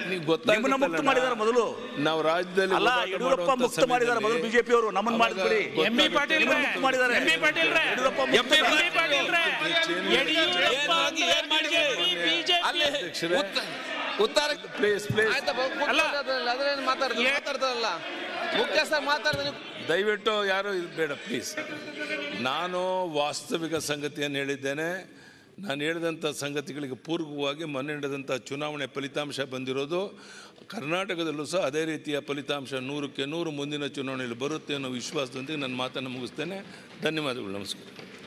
ನೀವು ಗೊತ್ತಾಗುತ್ತಲ್ಲ ನಿಮ್ಮನ್ನ ಮುಕ್ತ ನಾ- ಮಾಡಿದ್ದಾರೆ ಮೊದಲು ನಾವು ರಾಜ್ಯದಲ್ಲಿ ಅಲ್ಲ ಹೋರಾಟ ಯಡಿಯೂರಪ್ಪ ಮಾಡುವಂತ ಮುಕ್ತ ಮಾಡಿದ್ದಾರೆ ಮೊದಲು ಸಮಯದಲ್ಲಿ ಬಿಜೆಪಿ ಅವರು ನಮ್ಮನ್ನ ಅವಾಗ ಮಾಡಿದ್ಬಿಡಿ ಗೊತ್ತಾಗುತ್ತೆ. ಎಂ ಬಿ ಪಾಟೀಲ್ ನಿಮ್ಮನ್ನ ಮುಕ್ತ ಮಾಡಿದ್ದಾರೆ ಎಂ ಬಿ ಪಾಟೀಲ್ ರೇ. ಯಡಿಯೂರಪ್ಪ ಎಂ ಮುಕ್ತ ಬಿ ಮಾಡಿದ್ದಾರೆ. ಪಾಟೀಲ್ ರೇ. ಯಡಿಯೂರಪ್ಪ ಏನ್ ಏನ್ ಮಾಡಿದ್ರಿ? ಅಲ್ಲಿ ಅಧ್ಯಕ್ಷರೇ. ಉತ್ತ- ಉತ್ತರ ಪ್ಲೀಸ್ ಪ್ಲೀಸ್ ಆಯ್ತಪ್ಪ ಕೂತ್ಕೊಳ್ಳೋದ್ರಲ್ಲ, ಅದ್ರೇನು ಮಾತಾಡ್ತಾರೆ ಮಾತಾಡ್ತಾರಲ್ಲ ಮುಖ್ಯಸ್ಥ ಮಾತಾಡ್ತಾರೆ ದಯವಿಟ್ಟು ಯಾರು ಇದು ಬೇಡ ಪ್ಲೀಸ್ ನಾನು ವಾಸ್ತವಿಕ ಸಂಗತಿಯನ್ನು ಹೇಳಿದ್ದೇನೆ ನಾನು ಹೇಳಿದಂಥ ಸಂಗತಿಗಳಿಗೆ ಪೂರ್ವಕವಾಗಿ ಮೊನ್ನೆ ನಡೆದಂಥ ಚುನಾವಣೆ ಫಲಿತಾಂಶ ಬಂದಿರೋದು ಕರ್ನಾಟಕದಲ್ಲೂ ಸಹ ಅದೇ ರೀತಿಯ ಫಲಿತಾಂಶ ನೂರಕ್ಕೆ ನೂರು ಮುಂದಿನ ಚುನಾವಣೆಯಲ್ಲಿ ಬರುತ್ತೆ ಅನ್ನೋ ವಿಶ್ವಾಸದೊಂದಿಗೆ ನನ್ನ ಮಾತನ್ನು ಮುಗಿಸ್ತೇನೆ ಧನ್ಯವಾದಗಳು ನಮಸ್ಕಾರ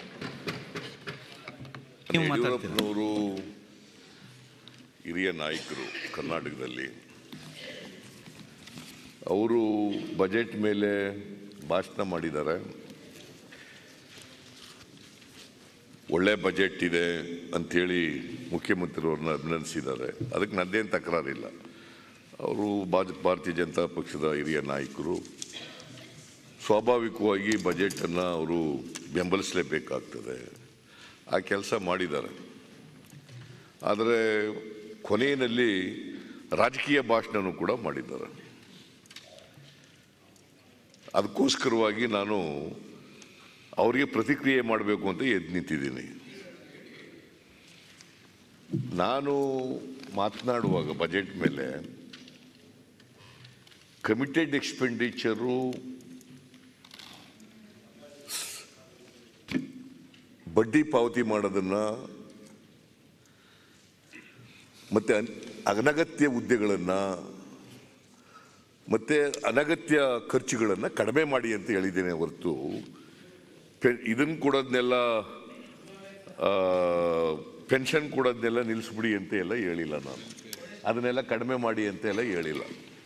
ನೀವು ಮಾತಾಡ್ತೀರಾ ಯಡಿಯೂರಪ್ಪನವರು ಹಿರಿಯ ನಾಯಕರು ಕರ್ನಾಟಕದಲ್ಲಿ ಅವರು ಬಜೆಟ್ ಮೇಲೆ ಭಾಷಣ ಮಾಡಿದ್ದಾರೆ ಒಳ್ಳೆ ಬಜೆಟ್ ಇದೆ ಅಂಥೇಳಿ ಮುಖ್ಯಮಂತ್ರಿಯವ್ರನ್ನ ಅಭಿನಂದಿಸಿದ್ದಾರೆ ಅದಕ್ಕೆ ನನ್ನೇನು ತಕರಾರಿಲ್ಲ ಅವರು ಭಾಜ ಭಾರತೀಯ ಜನತಾ ಪಕ್ಷದ ಹಿರಿಯ ನಾಯಕರು ಸ್ವಾಭಾವಿಕವಾಗಿ ಬಜೆಟನ್ನು ಅವರು ಬೆಂಬಲಿಸಲೇಬೇಕಾಗ್ತದೆ ಆ ಕೆಲಸ ಮಾಡಿದ್ದಾರೆ ಆದರೆ ಕೊನೆಯಲ್ಲಿ ರಾಜಕೀಯ ಭಾಷಣನೂ ಕೂಡ ಮಾಡಿದ್ದಾರೆ ಅದಕ್ಕೋಸ್ಕರವಾಗಿ ನಾನು ಅವರಿಗೆ ಪ್ರತಿಕ್ರಿಯೆ ಮಾಡಬೇಕು ಅಂತ ಎದ್ದು ನಿಂತಿದ್ದೀನಿ ನಾನು ಮಾತನಾಡುವಾಗ ಬಜೆಟ್ ಮೇಲೆ ಕಮಿಟೆಡ್ ಎಕ್ಸ್ಪೆಂಡಿಚರು ಬಡ್ಡಿ ಪಾವತಿ ಮಾಡೋದನ್ನ ಮತ್ತೆ ಅನ್- ಅನಗತ್ಯ ಹುದ್ದೆಗಳನ್ನು ಮತ್ತೆ ಅನಗತ್ಯ ಖರ್ಚುಗಳನ್ನು ಕಡಿಮೆ ಮಾಡಿ ಅಂತ ಹೇಳಿದ್ದೇನೆ ಹೊರತು ಇದನ್ನು ಕೊಡೋದನ್ನೆಲ್ಲ ಪೆನ್ಷನ್ ಕೊಡೋದನ್ನೆಲ್ಲ ನಿಲ್ಲಿಸ್ಬಿಡಿ ಅಂತ ಎಲ್ಲ ಹೇಳಿಲ್ಲ ನಾನು ಅದನ್ನೆಲ್ಲ ಕಡಿಮೆ ಮಾಡಿ ಅಂತ ಎಲ್ಲ ಹೇಳಿಲ್ಲ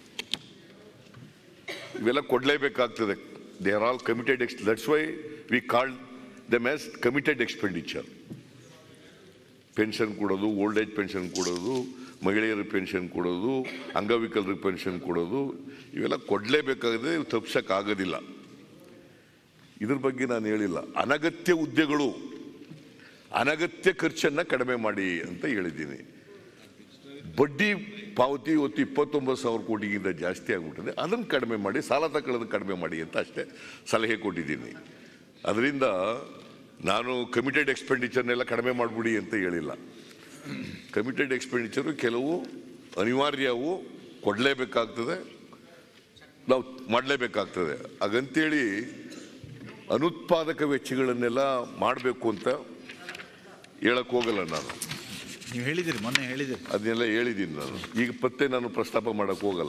ಇವೆಲ್ಲ ಕೊಡಲೇಬೇಕಾಗ್ತದೆ they are all committed ex that's why we call them as committed expenditure pension ಕೊಡೋದು ಓಲ್ಡ್ ಏಜ್ ಪೆನ್ಷನ್ ಕೊಡೋದು ಮಹಿಳೆಯರಿಗೆ ಪೆನ್ಷನ್ ಕೊಡೋದು ಅಂಗವಿಕಲರಿಗೆ ಪೆನ್ಷನ್ ಕೊಡೋದು ಇವೆಲ್ಲ ಕೊಡಲೇಬೇಕಾಗಿದೆ ತಪ್ಸಕ್ಕಾಗೋದಿಲ್ಲ ಇದ್ರ ಬಗ್ಗೆ ನಾನು ಹೇಳಿಲ್ಲ ಅನಗತ್ಯ ಹುದ್ದೆಗಳು ಅನಗತ್ಯ ಖರ್ಚನ್ನು ಕಡಿಮೆ ಮಾಡಿ ಅಂತ ಹೇಳಿದ್ದೀನಿ ಬಡ್ಡಿ ಪಾವತಿ ಇವತ್ತು ಇಪ್ಪತ್ತೊಂಬತ್ತು ಸಾವಿರ ಕೋಟಿಗಿಂತ ಜಾಸ್ತಿ ಆಗಿಬಿಟ್ಟಿದೆ ಅದನ್ನು ಕಡಿಮೆ ಮಾಡಿ ಸಾಲ ತಗೊಳ್ಳೋದು ಕಡಿಮೆ ಮಾಡಿ ಅಂತ ಅಷ್ಟೇ ಸಲಹೆ ಕೊಟ್ಟಿದ್ದೀನಿ ಅದರಿಂದ ನಾನು ಕಮಿಟೆಡ್ ಎಕ್ಸ್ಪೆಂಡಿಚರ್ನೆಲ್ಲ ಕಡಿಮೆ ಮಾಡಿಬಿಡಿ ಅಂತ ಹೇಳಿಲ್ಲ ಕಮಿಟೆಡ್ ಎಕ್ಸ್ಪೆಂಡಿಚರು ಕೆಲವು ಅನಿವಾರ್ಯವು ಕೊಡಲೇಬೇಕಾಗ್ತದೆ ನಾವು ಮಾಡಲೇಬೇಕಾಗ್ತದೆ ಹಾಗಂತೇಳಿ ಅನುತ್ಪಾದಕ ವೆಚ್ಚಗಳನ್ನೆಲ್ಲ ಮಾಡಬೇಕು ಅಂತ ಹೇಳಕ್ ಹೋಗಲ್ಲ ನಾನು ನೀವು ಹೇಳಿದಿರಿ ಮೊನ್ನೆ ಹೇಳಿದಿರಿ ಅದನ್ನೆಲ್ಲ ಹೇಳಿದ್ದೀನಿ ನಾನು ಈಗ ಮತ್ತೆ ನಾನು ಪ್ರಸ್ತಾಪ ಮಾಡಕ್ ಹೋಗಲ್ಲ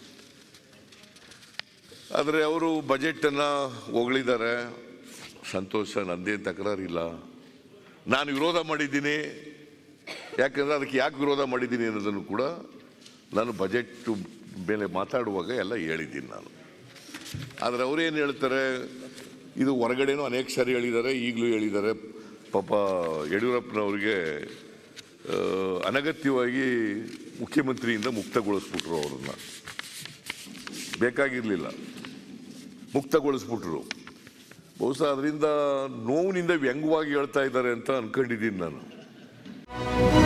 ಆದರೆ ಅವರು ಬಜೆಟನ್ನು ಹೊಗಳಿದ್ದಾರೆ ಸಂತೋಷ ನಂದೇನು ತಕರಾರಿಲ್ಲ ನಾನು ವಿರೋಧ ಮಾಡಿದ್ದೀನಿ ಯಾಕಂದ್ರೆ ಅದಕ್ಕೆ ಯಾಕೆ ವಿರೋಧ ಮಾಡಿದ್ದೀನಿ ಅನ್ನೋದನ್ನು ಕೂಡ ನಾನು ಬಜೆಟ್ ಮೇಲೆ ಮಾತಾಡುವಾಗ ಎಲ್ಲ ಹೇಳಿದ್ದೀನಿ ನಾನು ಆದರೆ ಅವರೇನು ಹೇಳ್ತಾರೆ ಇದು ಹೊರಗಡೆನೂ ಅನೇಕ ಸಾರಿ ಹೇಳಿದ್ದಾರೆ ಈಗಲೂ ಹೇಳಿದ್ದಾರೆ ಪಾಪ ಯಡಿಯೂರಪ್ಪನವ್ರಿಗೆ ಆ, ಅನಗತ್ಯವಾಗಿ ಮುಖ್ಯಮಂತ್ರಿಯಿಂದ ಮುಕ್ತಗೊಳಿಸ್ಬಿಟ್ರು ಅವ್ರನ್ನ ಬೇಕಾಗಿರಲಿಲ್ಲ ಮುಕ್ತಗೊಳಿಸ್ಬಿಟ್ರು ಬಹುಶಃ ಅದರಿಂದ ನೋವಿನಿಂದ ವ್ಯಂಗ್ಯವಾಗಿ ಹೇಳ್ತಾ ಇದ್ದಾರೆ ಅಂತ ಅನ್ಕೊಂಡಿದ್ದೀನಿ ನಾನು